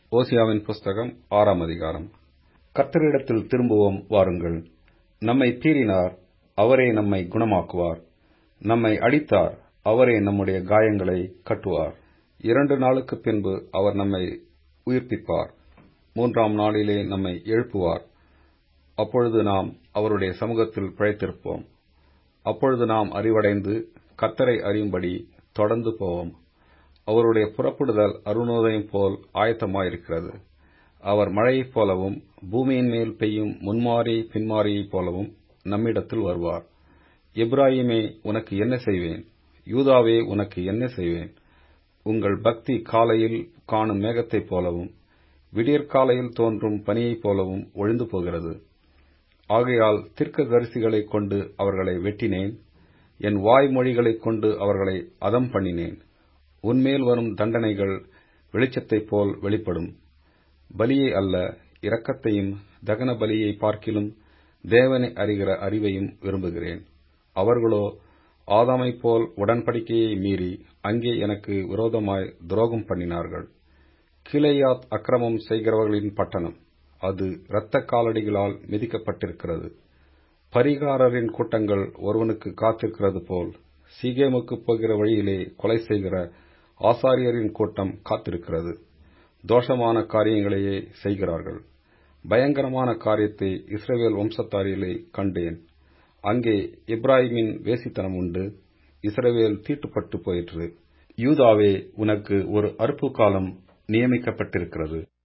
ஓசியாவின் புஸ்தகம் ஆறாம் அதிகாரம் கர்த்தரிடத்தில் திரும்புவோம் வாருங்கள் நம்மை பீறினார் அவரே நம்மை குணமாக்குவார் நம்மை அடித்தார் அவரே நம்முடைய காயங்களை கட்டுவார் இரண்டு நாளுக்கு பின்பு அவர் நம்மை உயிர்ப்பிப்பார் மூன்றாம் நாளிலே நம்மை எழுப்புவார் அப்பொழுது நாம் அவருடைய சமூகத்தில் பிழைத்திருப்போம் அப்பொழுது நாம் அறிவடைந்து கர்த்தரை அறியும்படி தொடர்ந்து போவோம் அவருடைய புறப்படுதல் அருணோதயம் போல் ஆயத்தமாயிருக்கிறது அவர் மழையைப் போலவும் பூமியின் மேல் பெய்யும் முன்மாறி பின்மாறியைப் போலவும் நம்மிடத்தில் வருவார் எப்ராயிமே உனக்கு என்ன செய்வேன் யூதாவே உனக்கு என்ன செய்வேன் உங்கள் பக்தி காலையில் காணும் மேகத்தைப் போலவும் விடியற்காலையில் தோன்றும் பனியைப் போலவும் ஒழிந்து போகிறது ஆகையால் தீர்க்கதரிசிகளைக் கொண்டு அவர்களை வெட்டினேன் என் வாய்மொழிகளைக் கொண்டு அவர்களை அதம் பண்ணினேன் உன்மேல் வரும் தண்டனைகள் வெளிச்சத்தைப் போல் வெளிப்படும் பலியை அல்ல இரக்கத்தையும் தகன பலியை பார்க்கிலும் தேவனை அறிகிற அறிவையும் விரும்புகிறேன் அவர்களோ ஆதாமைப் போல் உடன்படிக்கையை மீறி அங்கே எனக்கு விரோதமாய் துரோகம் பண்ணினார்கள் கிளையாத் அக்கிரமம் செய்கிறவர்களின் பட்டணம் அது இரத்த காலடிகளால் மிதிக்கப்பட்டிருக்கிறது பரிகாரரின் கூட்டங்கள் ஒருவனுக்கு காத்திருக்கிறது போல் சீகேமுக்கு போகிற வழியிலே கொலை செய்கிற ஆசாரியரின் கூட்டம் காத்திருக்கிறது தோஷமான காரியங்களையே செய்கிறார்கள் பயங்கரமான காரியத்தை இஸ்ரேவேல் வம்சத்தாரிலே கண்டேன் அங்கே இப்ராஹிமின் வேசித்தனம் உண்டு இஸ்ரவேல் தீட்டுப்பட்டு போயிற்று யூதாவே உனக்கு ஒரு அறுப்பு காலம் நியமிக்கப்பட்டிருக்கிறது